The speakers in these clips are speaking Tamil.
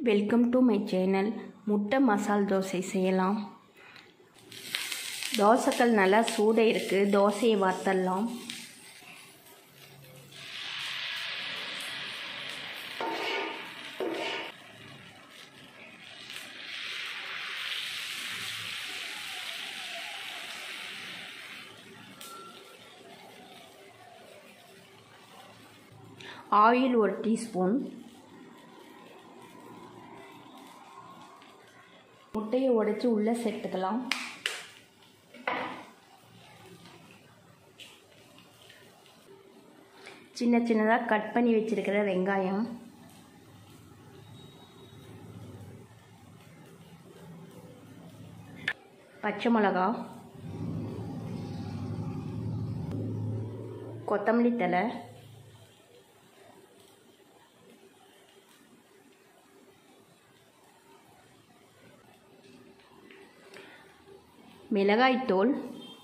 வெல்கம் டு மை சேனல் முட்டை மசால் தோசை செய்யலாம் தோசைக்கல் நல்லா சூடாக இருக்குது தோசையை வார்த்தரலாம் ஆயில் ஒரு டீஸ்பூன் முட்டையை உடைச்சி உள்ளே சேர்த்துக்கலாம் சின்ன சின்னதாக கட் பண்ணி வச்சுருக்கிற வெங்காயம் பச்சை மிளகா கொத்தமல்லி தலை மிளகாய்த்தூள்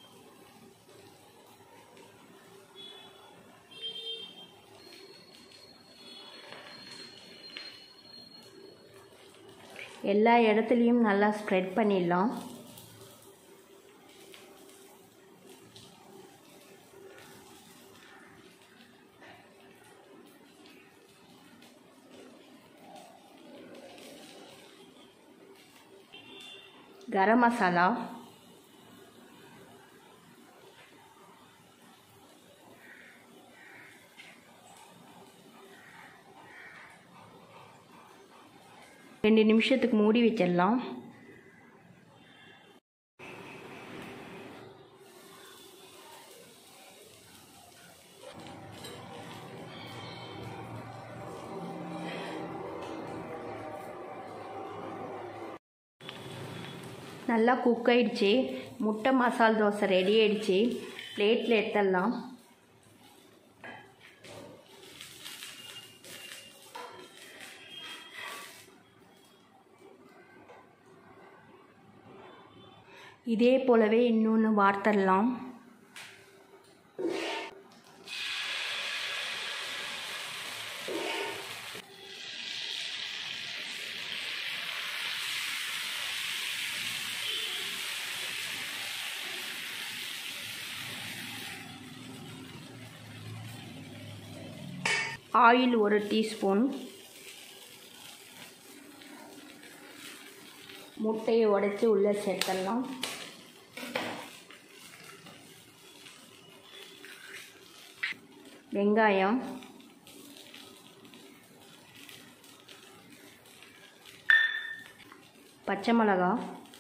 எல்லா இடத்துலையும் நல்லா ஸ்ப்ரெட் பண்ணிடலாம் கரம் மசாலா ரெண்டு நிமிஷத்துக்கு மூடி வச்சிடலாம் நல்லா குக் ஆயிடுச்சு முட்டை மசால் தோசை ரெடி ஆயிடுச்சு பிளேட்டில் எடுத்துடலாம் இதே போலவே இன்னொன்று வார்த்தரலாம் ஆயில் ஒரு டீஸ்பூன் முட்டையை உடைச்சி உள்ளே சேர்த்துடலாம் வெங்காயம் பச்சை மிளகா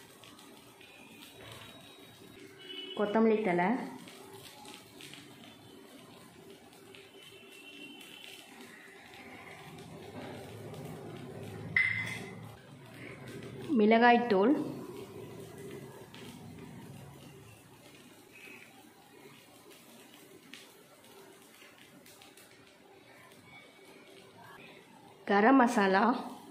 கொத்தமல்லி தலை மிளகாய்த்தூள் கரம் மசாலா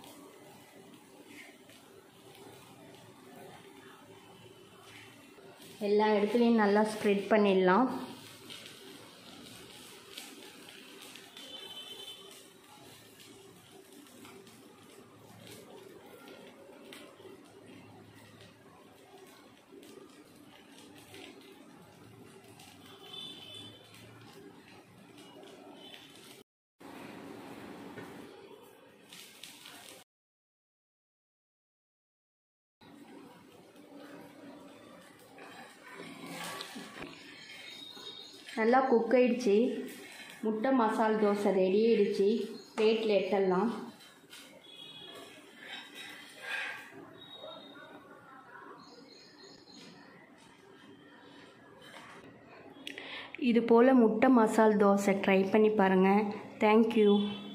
எல்லா இடத்துலையும் நல்லா ஸ்ப்ரெட் பண்ணிடலாம் நல்லா குக் ஆயிடுச்சு முட்டை மசால் தோசை ரெடி ஆயிடுச்சு பிளேட்டில் எடுத்துடலாம் இது போல் முட்டை மசால் தோசை ட்ரை பண்ணி பாருங்கள் தேங்க்யூ